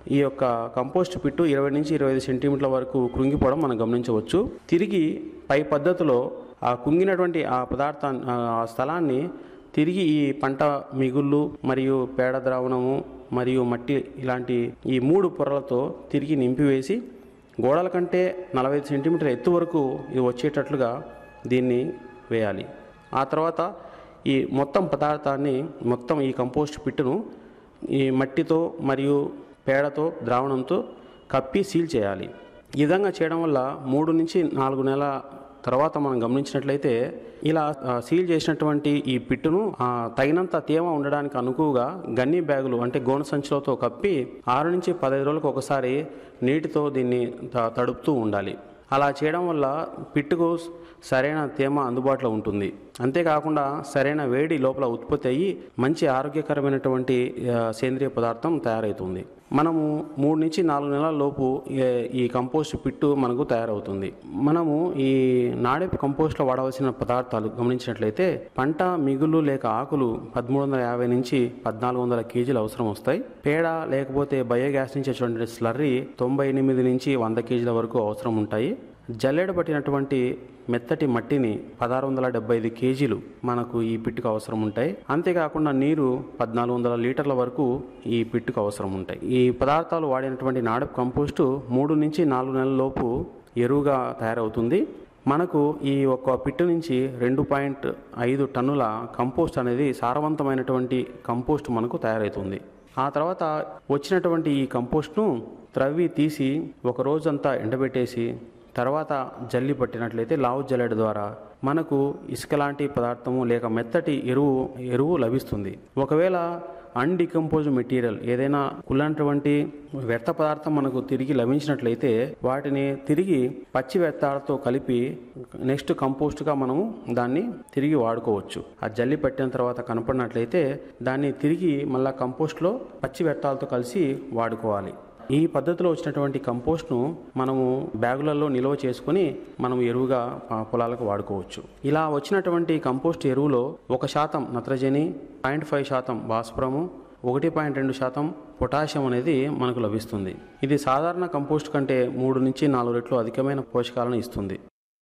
ఈ యొక్క కంపోస్ట్ పిట్టు ఇరవై నుంచి ఇరవై ఐదు సెంటీమీటర్ల వరకు కృంగిపోవడం మనం గమనించవచ్చు తిరిగి పై పద్ధతిలో ఆ కుంగినటువంటి ఆ పదార్థాన్ని ఆ స్థలాన్ని తిరిగి ఈ పంట మిగుళ్ళు మరియు పేడ ద్రావణము మరియు మట్టి ఇలాంటి ఈ మూడు పొరలతో తిరిగి నింపివేసి గోడల కంటే నలభై ఐదు సెంటీమీటర్ ఎత్తు వరకు ఇది వచ్చేటట్లుగా దీన్ని వేయాలి ఆ తర్వాత ఈ మొత్తం పదార్థాన్ని మొత్తం ఈ కంపోస్ట్ పిట్టును ఈ మట్టితో మరియు పేడతో ద్రావణంతో కప్పి సీల్ చేయాలి ఈ విధంగా చేయడం వల్ల మూడు నుంచి నాలుగు నెలల తర్వాత మనం గమనించినట్లయితే ఇలా ఆ, సీల్ చేసినటువంటి ఈ పిట్టును ఆ, తగినంత తేమ ఉండడానికి అనుకువగా గన్నీ బ్యాగులు అంటే గోన సంచులతో కప్పి ఆరు నుంచి పదహైదు రోజులకు ఒకసారి నీటితో దీన్ని త- తడుపుతూ ఉండాలి అలా చేయడం వల్ల పిట్టుకు సరైన తేమ అందుబాటులో ఉంటుంది అంతేకాకుండా సరైన వేడి లోపల ఉత్పత్తి అయ్యి మంచి ఆరోగ్యకరమైనటువంటి ఆ, సేంద్రియ పదార్థం తయారవుతుంది మనము మూడు నుంచి నాలుగు నెలల లోపు ఏ- ఈ కంపోస్ట్ పిట్టు మనకు తయారవుతుంది మనము ఈ నాడే కంపోస్ట్లో వాడవలసిన పదార్థాలు గమనించినట్లయితే పంట మిగులు లేక ఆకులు పదమూడు వందల యాభై నుంచి పద్నాలుగు వందల కేజీలు అవసరం వస్తాయి పేడ లేకపోతే బయోగ్యాస్ నుంచి వచ్చేటువంటి స్లర్రీ తొంభై ఎనిమిది నుంచి వంద కేజీల వరకు అవసరం ఉంటాయి జల్లెడ పట్టినటువంటి మెత్తటి మట్టిని పదహారు వందల డెబ్బై ఐదు కేజీలు మనకు ఈ పిట్టుకు అవసరం ఉంటాయి అంతేకాకుండా నీరు పద్నాలుగు వందల లీటర్ల వరకు ఈ పిట్టుకు అవసరం ఉంటాయి ఈ పదార్థాలు వాడినటువంటి నాడప్ కంపోస్టు మూడు నుంచి నాలుగు నెలల లోపు ఎరువుగా తయారవుతుంది మనకు ఈ ఒక్క పిట్టు నుంచి రెండు పాయింట్ ఐదు టన్నుల కంపోస్ట్ అనేది సారవంతమైనటువంటి కంపోస్ట్ మనకు తయారవుతుంది ఆ తర్వాత వచ్చినటువంటి ఈ కంపోస్ట్ను త్రవ్వి తీసి ఒక రోజంతా ఎండబెట్టేసి తర్వాత జల్లి పట్టినట్లయితే లావు జల్లెడ ద్వారా మనకు ఇసుక లాంటి పదార్థము లేక మెత్తటి ఎరువు ఎరువు లభిస్తుంది ఒకవేళ అన్డికంపోజ్ మెటీరియల్ ఏదైనా కుళ్ళనటువంటి వ్యర్థ పదార్థం మనకు తిరిగి లభించినట్లయితే వాటిని తిరిగి పచ్చి వ్యర్థాలతో కలిపి నెక్స్ట్ కంపోస్ట్గా మనము దాన్ని తిరిగి వాడుకోవచ్చు ఆ జల్లి పెట్టిన తర్వాత కనపడినట్లయితే దాన్ని తిరిగి మళ్ళా కంపోస్ట్లో పచ్చి వ్యర్థాలతో కలిసి వాడుకోవాలి ఈ పద్ధతిలో వచ్చినటువంటి కంపోస్ట్ను మనము బ్యాగులలో నిల్వ చేసుకుని మనం ఎరువుగా ఆ, పొలాలకు వాడుకోవచ్చు ఇలా వచ్చినటువంటి కంపోస్ట్ ఎరువులో ఒక శాతం నత్రజని పాయింట్ ఫైవ్ శాతం భాస్వరము ఒకటి పాయింట్ రెండు శాతం పొటాషియం అనేది మనకు లభిస్తుంది ఇది సాధారణ కంపోస్ట్ కంటే మూడు నుంచి నాలుగు రెట్లు అధికమైన పోషకాలను ఇస్తుంది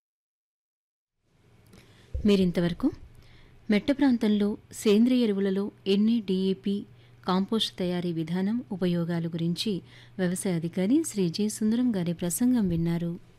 మీరింతవరకు మెట్ట ప్రాంతంలో సేంద్రియ ఎరువులలో ఎన్ని డిఏపి కాంపోస్ట్ తయారీ విధానం ఉపయోగాలు గురించి వ్యవసాయ అధికారి శ్రీ జి సుందరం గారి ప్రసంగం విన్నారు